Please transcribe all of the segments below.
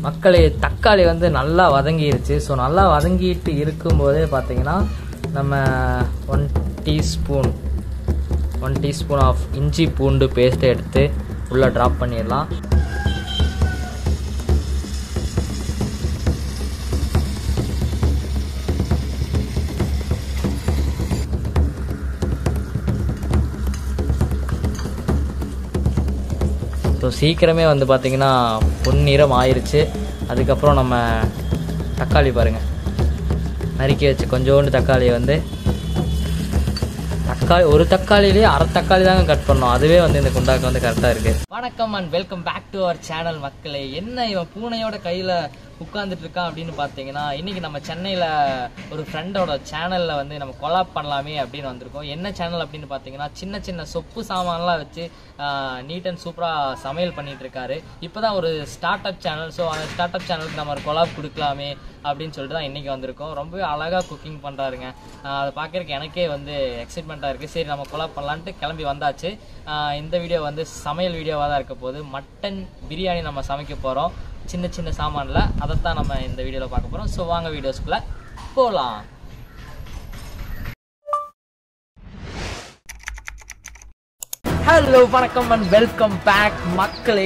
மக்களே தக்காளி வந்து நல்லா வதங்கிருச்சு ஸோ நல்லா வதங்கிட்டு இருக்கும்போதே பார்த்தீங்கன்னா நம்ம one teaspoon one teaspoon of இஞ்சி பூண்டு பேஸ்ட்டை எடுத்து உள்ளே ட்ராப் பண்ணிடலாம் ஸோ சீக்கிரமே வந்து பார்த்தீங்கன்னா பொன்னிறம் ஆயிருச்சு அதுக்கப்புறம் நம்ம தக்காளி பாருங்கள் நறுக்கி வச்சு கொஞ்சோண்டு தக்காளியை வந்து தக்காளி ஒரு தக்காளிலேயே அரை தக்காளி தாங்க கட் பண்ணோம் அதுவே வந்து இந்த குண்டாக்கு வந்து கரெக்டாக இருக்கு வணக்கம் and welcome back to our channel மக்களே என்ன இவன் பூனையோட கையில் உட்காந்துட்டு இருக்கான் அப்படின்னு பார்த்தீங்கன்னா இன்னைக்கு நம்ம சென்னையில் ஒரு ஃப்ரெண்டோட சேனலில் வந்து நம்ம கொலாப் பண்ணலாமே அப்படின்னு வந்திருக்கோம் என்ன சேனல் அப்படின்னு பார்த்தீங்கன்னா சின்ன சின்ன சொப்பு சாமான்லாம் வச்சு நீட் அண்ட் சூப்பராக சமையல் பண்ணிட்டு இருக்காரு இப்போதான் ஒரு ஸ்டார்ட் அப் சேனல் ஸோ அந்த ஸ்டார்ட் அப் சேனலுக்கு நம்ம ஒரு கொலாப் கொடுக்கலாமே அப்படின்னு சொல்லிட்டு தான் இன்னைக்கு வந்திருக்கோம் ரொம்பவே அழகாக குக்கிங் பண்ணுறாருங்க அதை பார்க்கறதுக்கு எனக்கே வந்து எக்ஸைட்மெண்ட்டாக இருக்குது சரி நம்ம கொலாப் பண்ணலான்ட்டு கிளம்பி வந்தாச்சு ஆஹ் இந்த வீடியோ வந்து சமையல் வீடியோவாக தான் இருக்க போகுது மட்டன் பிரியாணி நம்ம சமைக்க போகிறோம் சின்ன சின்ன சாமானில் அதைத்தான் நம்ம இந்த வீடியோவில் பார்க்க போகிறோம் ஸோ வாங்க வீடியோஸ்குள்ளே போகலாம் ஹலோ வணக்கம் அண்ட் வெல்கம் பேக் மக்களை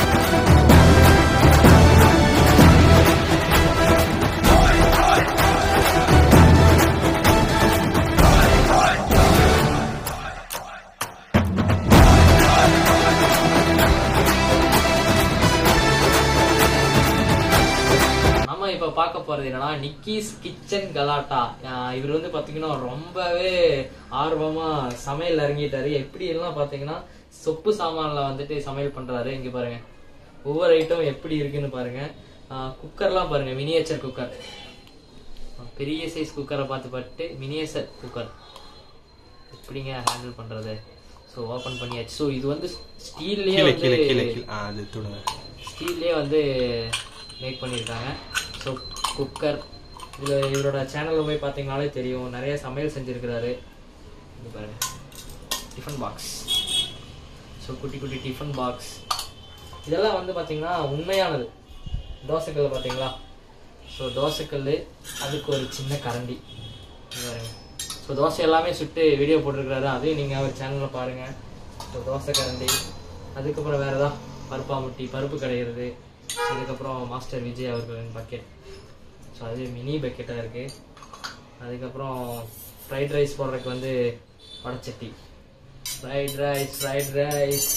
நம்ம இப்ப பார்க்க போறது என்னன்னா நிக்கிஸ் கிச்சன் கலாட்டா ஆஹ் இவர் வந்து பாத்தீங்கன்னா ரொம்பவே ஆர்வமா சமையல் இறங்கிட்டாரு எப்படி எல்லாம் பாத்தீங்கன்னா சொப்பு சாமான்ல வந்துட்டு சமையல் பண்றாரு இங்க பாருங்க ஒவ்வொரு ஐட்டம் எப்படி இருக்குன்னு பாருங்க குக்கர்லாம் பாருங்க மினியேச்சர் குக்கர் பெரிய சைஸ் குக்கரை பார்த்து பார்த்துட்டு மினியேச்சர் குக்கர் எப்படிங்க ஹேண்டில் பண்றது ஸோ ஓபன் பண்ணியாச்சு ஸோ இது வந்து ஸ்டீல்லையே கீழே கீழே கீழே வந்து கீழே ஆ அது தொடுங்க ஸ்டீல்லே வந்து மேக் பண்ணியிருக்காங்க ஸோ குக்கர் இதில் இவரோட சேனலில் போய் பார்த்தீங்கனாலே தெரியும் நிறைய சமையல் செஞ்சுருக்கிறாரு இது பாருங்க டிஃபன் பாக்ஸ் ஸோ குட்டி குட்டி டிஃபன் பாக்ஸ் இதெல்லாம் வந்து பார்த்தீங்கன்னா உண்மையானது தோசைக்கல் பார்த்தீங்களா ஸோ தோசைக்கல் அதுக்கு ஒரு சின்ன கரண்டி இது பாருங்க ஸோ தோசை எல்லாமே சுட்டு வீடியோ போட்டிருக்கிறாரு அதையும் நீங்கள் அவர் சேனலில் பாருங்கள் ஸோ தோசை கரண்டி அதுக்கப்புறம் வேறு ஏதாவது பருப்பாமுட்டி பருப்பு கடையிறது அதுக்கப்புறம் மாஸ்டர் விஜய் அவர்களின் பக்கெட் ஸோ அது மினி பக்கெட்டாக இருக்குது அதுக்கப்புறம் ஃப்ரைட் ரைஸ் போடுறதுக்கு வந்து வடச்சட்டி ஃப்ரைட் ரைஸ் ஃப்ரைட் ரைஸ்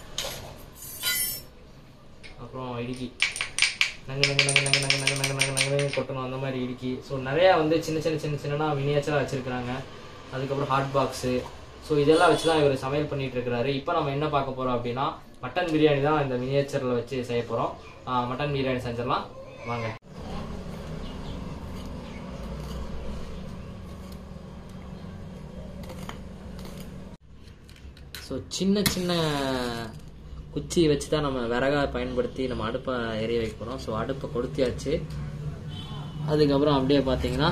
அப்புறம் இடுக்கி நங்கு நங்கு நங்கு நங்கு நங்கு நங்கு நங்கு நங்கு நங்கு நங்கு கொட்டணும் அந்த மாதிரி இடுக்கி ஸோ நிறையா வந்து சின்ன சின்ன சின்ன சின்னனா மினியேச்சராக வச்சுருக்குறாங்க அதுக்கப்புறம் ஹாட் பாக்ஸு ஸோ இதெல்லாம் வச்சு தான் இவர் சமையல் பண்ணிட்டு இருக்கிறாரு இப்போ நம்ம என்ன பார்க்க போகிறோம் அப்படின்னா மட்டன் பிரியாணி தான் இந்த மினியேச்சரில் வச்சு செய்ய போகிறோம் மட்டன் பிரியாணி செஞ்சிடலாம் வாங்க ஸோ சின்ன சின்ன குச்சி வச்சு தான் நம்ம விறகா பயன்படுத்தி நம்ம அடுப்பை எரிய வைக்க போகிறோம் ஸோ அடுப்பை கொளுத்தியாச்சு அதுக்கப்புறம் அப்படியே பார்த்தீங்கன்னா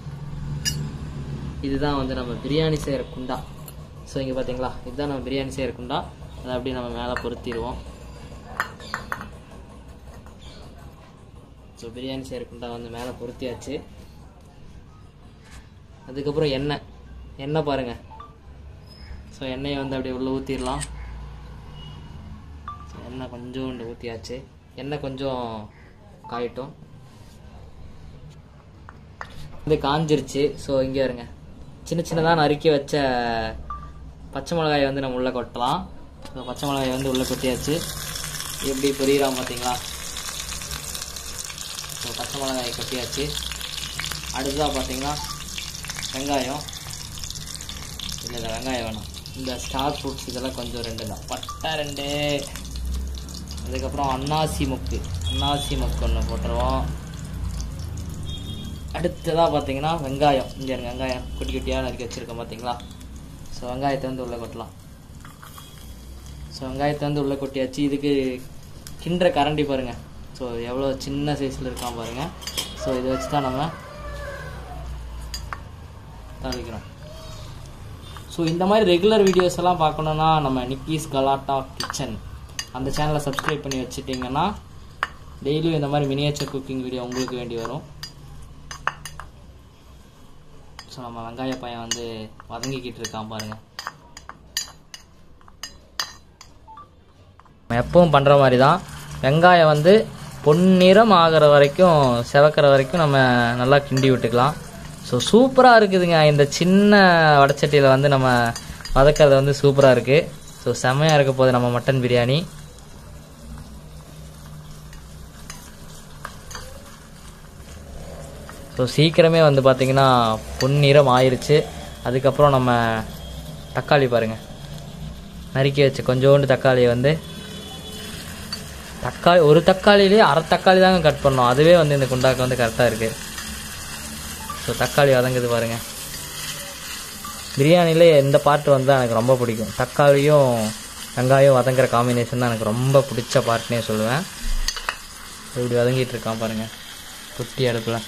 இதுதான் வந்து நம்ம பிரியாணி செய்கிற குண்டா ஸோ இங்கே பார்த்தீங்களா இதுதான் நம்ம பிரியாணி செய்கிற குண்டா அதை அப்படியே நம்ம மேலே பொருத்திடுவோம் ஸோ பிரியாணி செய்கிற குண்டா வந்து மேலே பொருத்தியாச்சு அதுக்கப்புறம் எண்ணெய் எண்ணெய் பாருங்கள் ஸோ எண்ணெயை வந்து அப்படியே உள்ளே ஊற்றிடலாம் ஸோ எண்ணெய் கொஞ்சோண்டு ஊற்றியாச்சு எண்ணெய் கொஞ்சம் காயட்டும் இது காஞ்சிருச்சு ஸோ இங்கே இருங்க சின்ன சின்னதாக நறுக்கி வச்ச பச்சை மிளகாயை வந்து நம்ம உள்ளே கொட்டலாம் ஸோ பச்சை மிளகாயை வந்து உள்ளே கொட்டியாச்சு எப்படி பொரியிறான் பார்த்தீங்களா ஸோ பச்சை மிளகாயை கொட்டியாச்சு அடுத்ததாக பார்த்தீங்கன்னா வெங்காயம் இல்லை இல்லை வெங்காயம் வேணாம் இந்த ஸ்டார் ஃப்ரூட்ஸ் இதெல்லாம் கொஞ்சம் ரெண்டு தான் பட்டை ரெண்டு அதுக்கப்புறம் அன்னாசி மொக்கு அன்னாசி மொக்கு ஒன்று போட்டுருவோம் அடுத்ததாக பார்த்தீங்கன்னா வெங்காயம் இங்கே இருங்க வெங்காயம் குட்டி குட்டியாக நறுக்கி வச்சுருக்கோம் பார்த்தீங்களா ஸோ வெங்காயத்தை வந்து உள்ளே கொட்டலாம் ஸோ வெங்காயத்தை வந்து உள்ளே கொட்டியாச்சு இதுக்கு கிண்டுற கரண்டி பாருங்கள் ஸோ எவ்வளோ சின்ன சைஸில் இருக்கான் பாருங்கள் ஸோ இதை வச்சு தான் நம்ம தாளிக்கிறோம் ஸோ இந்த மாதிரி ரெகுலர் வீடியோஸ் எல்லாம் பார்க்கணுன்னா நம்ம நிக்கீஸ் கலாட்டா கிச்சன் அந்த சேனலை சப்ஸ்கிரைப் பண்ணி வச்சுட்டிங்கன்னா டெய்லியும் இந்த மாதிரி மினியேச்சர் குக்கிங் வீடியோ உங்களுக்கு வேண்டி வரும் ஸோ நம்ம வெங்காய பையன் வந்து வதங்கிக்கிட்டு இருக்கான் பாருங்க நம்ம எப்பவும் பண்ணுற மாதிரி தான் வெங்காயம் வந்து பொன்னிறம் ஆகிற வரைக்கும் செவக்கிற வரைக்கும் நம்ம நல்லா கிண்டி விட்டுக்கலாம் ஸோ சூப்பராக இருக்குதுங்க இந்த சின்ன வடச்சட்டியில் வந்து நம்ம வதக்கிறது வந்து சூப்பராக இருக்குது ஸோ செம்மையாக இருக்க போகுது நம்ம மட்டன் பிரியாணி ஸோ சீக்கிரமே வந்து பார்த்திங்கன்னா பொன்னிறம் ஆயிருச்சு அதுக்கப்புறம் நம்ம தக்காளி பாருங்கள் நறுக்கி வச்சு கொஞ்சோண்டு தக்காளியை வந்து தக்காளி ஒரு தக்காளியிலே அரை தக்காளி தாங்க கட் பண்ணோம் அதுவே வந்து இந்த குண்டாக்கு வந்து கரெக்டாக இருக்குது ஸோ தக்காளி வதங்குது பாருங்கள் பிரியாணியில் இந்த பாட்டு வந்து எனக்கு ரொம்ப பிடிக்கும் தக்காளியும் வெங்காயம் வதங்குற காம்பினேஷன் தான் எனக்கு ரொம்ப பிடிச்ச பாட்டுனே சொல்லுவேன் இப்படி வதங்கிட்டு இருக்கான் பாருங்கள் குட்டி அடுப்பில்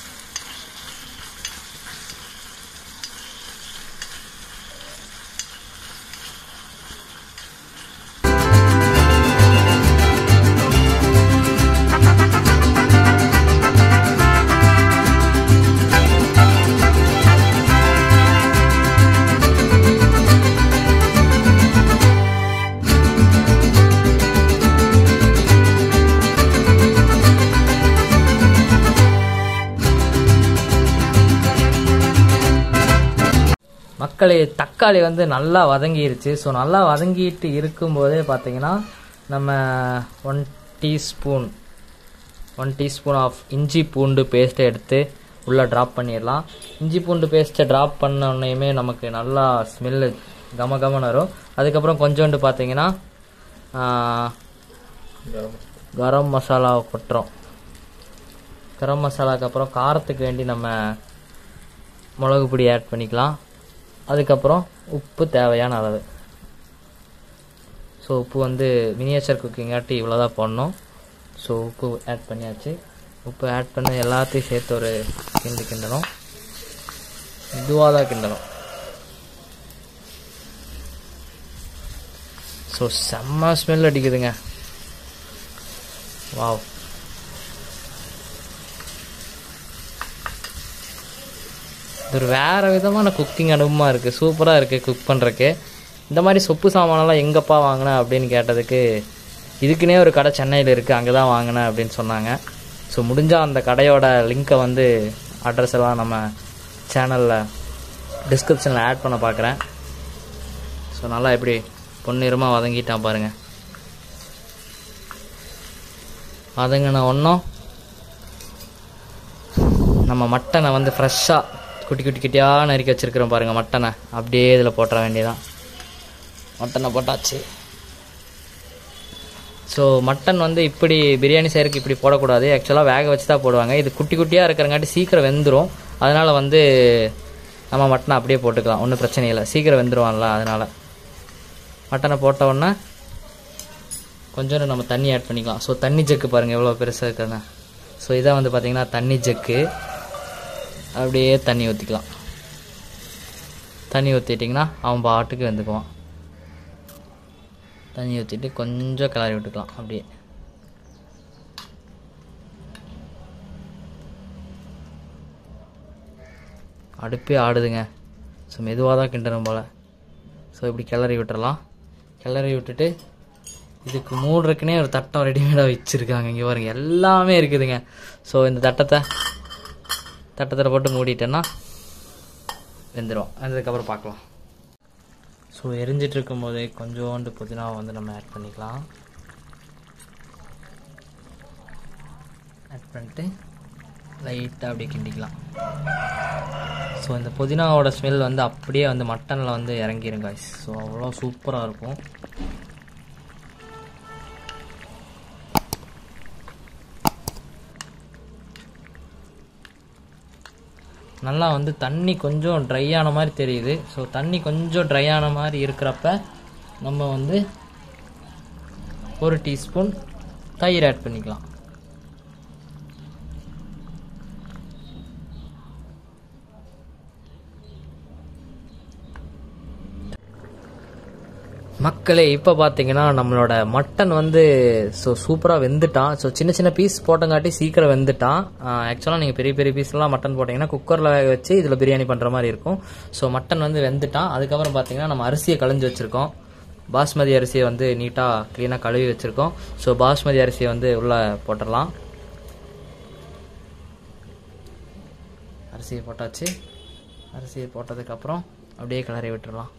மக்களே தக்காளி வந்து நல்லா வதங்கிருச்சு ஸோ நல்லா வதங்கிட்டு இருக்கும்போதே பார்த்தீங்கன்னா நம்ம one teaspoon one teaspoon of இஞ்சி பூண்டு பேஸ்ட்டை எடுத்து உள்ளே ட்ராப் பண்ணிடலாம் இஞ்சி பூண்டு பேஸ்ட்டை ட்ராப் பண்ண உடனேயுமே நமக்கு நல்லா ஸ்மெல்லு கம கமன்னு வரும் அதுக்கப்புறம் கொஞ்சோண்டு பார்த்தீங்கன்னா ஆ, கரம் மசாலா கொட்டுறோம் கரம் மசாலாக்கு அப்புறம் காரத்துக்கு வேண்டி நம்ம மிளகு பொடி ஆட் பண்ணிக்கலாம் அதுக்கப்புறம் உப்பு தேவையான அளவு ஸோ உப்பு வந்து மினியேச்சர் குக்கிங் ஆட்டி இவ்வளோ தான் போடணும் ஸோ உப்பு ஆட் பண்ணியாச்சு உப்பு ஆட் பண்ணி எல்லாத்தையும் சேர்த்து ஒரு கிண்டு கிண்டணும் இதுவாக தான் கிண்டணும் ஸோ செம்ம ஸ்மெல் அடிக்குதுங்க வாவ் இது ஒரு வேறு விதமான குக்கிங் அனுபவமாக இருக்குது சூப்பராக இருக்குது குக் பண்ணுறக்கு இந்த மாதிரி சொப்பு சாமானெல்லாம் எங்கப்பா வாங்கினேன் அப்படின்னு கேட்டதுக்கு இதுக்குன்னே ஒரு கடை சென்னையில் இருக்குது அங்கே தான் வாங்கினேன் அப்படின்னு சொன்னாங்க ஸோ முடிஞ்சால் அந்த கடையோட லிங்க்கை வந்து அட்ரஸ் எல்லாம் நம்ம சேனலில் டிஸ்கிரிப்ஷனில் ஆட் பண்ண பார்க்குறேன் ஸோ நல்லா எப்படி பொன்னிறமாக வதங்கிட்டான் பாருங்கள் வதங்கின ஒன்றும் நம்ம மட்டனை வந்து ஃப்ரெஷ்ஷாக குட்டி குட்டி குட்டியாக நறுக்கி வச்சுருக்கிறோம் பாருங்கள் மட்டனை அப்படியே இதில் போட்டுற வேண்டியதான் மட்டனை போட்டாச்சு ஸோ மட்டன் வந்து இப்படி பிரியாணி செய்யறதுக்கு இப்படி போடக்கூடாது ஆக்சுவலாக வேக வச்சு தான் போடுவாங்க இது குட்டி குட்டியாக இருக்கிறங்காட்டி சீக்கிரம் வெந்துடும் அதனால் வந்து நம்ம மட்டனை அப்படியே போட்டுக்கலாம் ஒன்றும் பிரச்சனை இல்லை சீக்கிரம் வெந்துருவான்ல அதனால் மட்டனை போட்ட உடனே கொஞ்சோண்டு நம்ம தண்ணி ஆட் பண்ணிக்கலாம் ஸோ தண்ணி ஜக்கு பாருங்கள் எவ்வளோ பெருசாக இருக்குன்னு ஸோ இதான் வந்து பார்த்திங்கன்னா தண்ணி ஜக்கு அப்படியே தண்ணி ஊற்றிக்கலாம் தண்ணி ஊற்றிட்டிங்கன்னா அவன் பாட்டுக்கு வெந்துக்குவான் தண்ணி ஊற்றிட்டு கொஞ்சம் கிளறி விட்டுக்கலாம் அப்படியே அடுப்பே ஆடுதுங்க ஸோ மெதுவாக தான் கிண்டணும் போல் ஸோ இப்படி கிளறி விட்டுறலாம் கிளறி விட்டுட்டு இதுக்கு மூடுறதுக்குனே ஒரு தட்டம் ரெடிமேடாக வச்சுருக்காங்க இங்கே பாருங்க எல்லாமே இருக்குதுங்க ஸோ இந்த தட்டத்தை தட்டத்தில் போட்டு மூடிட்டேன்னா வெந்துடும் அதுக்கப்புறம் பார்க்கலாம் ஸோ எரிஞ்சிட்டு இருக்கும்போதே கொஞ்சோண்டு புதினாவை வந்து நம்ம ஆட் பண்ணிக்கலாம் ஆட் பண்ணிட்டு லைட்டாக அப்படியே கிண்டிக்கலாம் ஸோ இந்த புதினாவோட ஸ்மெல் வந்து அப்படியே வந்து மட்டனில் வந்து இறங்கிரும் guys ஸோ அவ்வளோ சூப்பராக இருக்கும் நல்லா வந்து தண்ணி கொஞ்சம் ட்ரை ஆன மாதிரி தெரியுது ஸோ தண்ணி கொஞ்சம் ட்ரை ஆன மாதிரி இருக்கிறப்ப நம்ம வந்து ஒரு டீஸ்பூன் தயிர் ஆட் பண்ணிக்கலாம் மக்களே இப்போ பார்த்தீங்கன்னா நம்மளோட மட்டன் வந்து ஸோ சூப்பராக வெந்துட்டான் ஸோ சின்ன சின்ன பீஸ் போட்டங்காட்டி சீக்கிரம் வெந்துட்டான் ஆக்சுவலாக நீங்கள் பெரிய பெரிய பீஸ்லாம் மட்டன் போட்டிங்கன்னா குக்கரில் வேக வச்சு இதில் பிரியாணி பண்ணுற மாதிரி இருக்கும் ஸோ மட்டன் வந்து வெந்துட்டான் அதுக்கப்புறம் பார்த்தீங்கன்னா நம்ம அரிசியை களைஞ்சு வச்சுருக்கோம் பாஸ்மதி அரிசியை வந்து நீட்டாக க்ளீனாக கழுவி வச்சுருக்கோம் ஸோ பாஸ்மதி அரிசியை வந்து உள்ளே போட்டுடலாம் அரிசியை போட்டாச்சு அரிசியை போட்டதுக்கப்புறம் அப்படியே கிளறி விட்டுறலாம்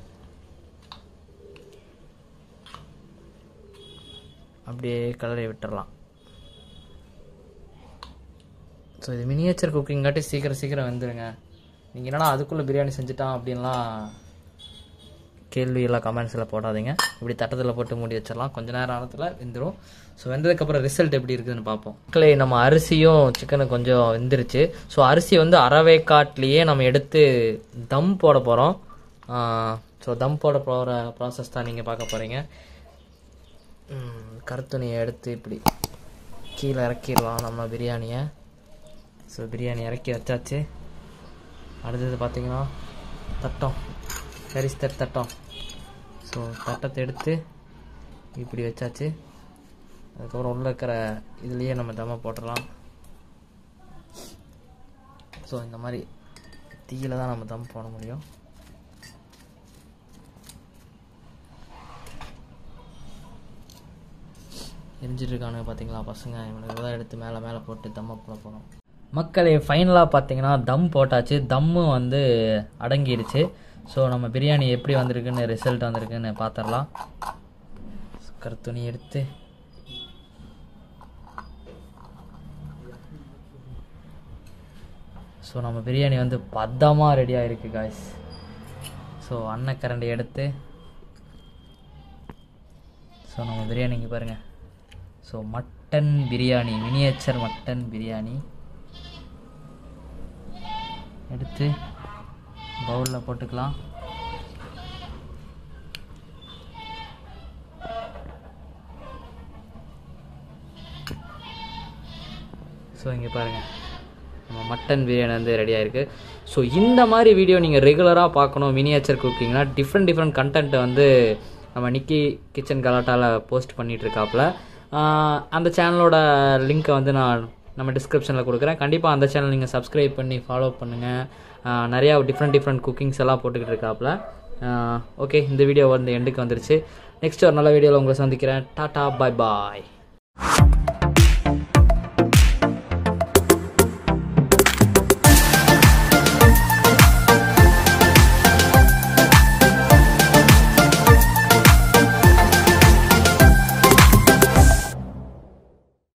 அப்படியே கிளறி விட்டுறலாம் ஸோ இது மினியேச்சர் குக்கிங்காட்டி சீக்கிரம் சீக்கிரம் வந்துடுங்க நீங்கள் என்னடா அதுக்குள்ளே பிரியாணி செஞ்சுட்டான் அப்படின்லாம் கேள்வியெல்லாம் கமெண்ட்ஸில் போடாதீங்க இப்படி தட்டத்தில் போட்டு மூடி வச்சிடலாம் கொஞ்ச நேரம் ஆனத்தில் வெந்துடும் ஸோ வெந்ததுக்கப்புறம் ரிசல்ட் எப்படி இருக்குதுன்னு பார்ப்போம் மக்களே நம்ம அரிசியும் சிக்கனும் கொஞ்சம் வெந்துருச்சு ஸோ அரிசி வந்து அறவேக்காட்லேயே நம்ம எடுத்து தம் போட போகிறோம் ஸோ தம் போட போகிற ப்ராசஸ் தான் நீங்கள் பார்க்க போகிறீங்க கருத்துணியை எடுத்து இப்படி கீழே இறக்கிடலாம் நம்ம பிரியாணியை ஸோ பிரியாணி இறக்கி வச்சாச்சு அடுத்தது பார்த்தீங்கன்னா தட்டம் கரிஸ்தர் தட்டம் ஸோ தட்டத்தை எடுத்து இப்படி வச்சாச்சு அதுக்கப்புறம் உள்ளே இருக்கிற இதுலேயே நம்ம தம்மை போட்டுடலாம் ஸோ இந்த மாதிரி தீயில தான் நம்ம தம் போட முடியும் எரிஞ்சிட்டு இருக்கானுங்க பார்த்தீங்களா பசங்க இவனுக்கு தான் எடுத்து மேலே மேலே போட்டு தம்மை போட போகிறோம் மக்களே ஃபைனலாக பார்த்தீங்கன்னா தம் போட்டாச்சு தம்மு வந்து அடங்கிடுச்சு ஸோ நம்ம பிரியாணி எப்படி வந்திருக்குன்னு ரிசல்ட் வந்திருக்குன்னு பார்த்துடலாம் கருத்துணி எடுத்து ஸோ நம்ம பிரியாணி வந்து பத்தமாக ரெடியாக இருக்குது காய்ஸ் ஸோ அன்னக்கரண்டி எடுத்து ஸோ நம்ம பிரியாணி இங்கே பாருங்கள் so mutton biryani miniature mutton biryani எடுத்து பவுலில் போட்டுக்கலாம் ஸோ இங்கே பாருங்கள் நம்ம மட்டன் பிரியாணி வந்து ரெடியாக இருக்குது ஸோ இந்த மாதிரி வீடியோ நீங்கள் ரெகுலராக பார்க்கணும் மினியேச்சர் குக்கிங்னா டிஃப்ரெண்ட் டிஃப்ரெண்ட் கண்டென்ட் வந்து நம்ம நிக்கி கிச்சன் கலாட்டாவில் போஸ்ட் பண்ணிகிட்டு இருக்காப்புல அந்த சேனலோட லிங்க்கை வந்து நான் நம்ம டிஸ்கிரிப்ஷனில் கொடுக்குறேன் கண்டிப்பாக அந்த சேனல் நீங்கள் சப்ஸ்கிரைப் பண்ணி ஃபாலோ பண்ணுங்கள் நிறையா டிஃப்ரெண்ட் டிஃப்ரெண்ட் குக்கிங்ஸ் எல்லாம் போட்டுக்கிட்டு இருக்காப்புல ஓகே இந்த வீடியோ வந்து எண்டுக்கு வந்துருச்சு நெக்ஸ்ட் ஒரு நல்ல வீடியோவில் உங்களை சந்திக்கிறேன் டாட்டா பாய் பாய்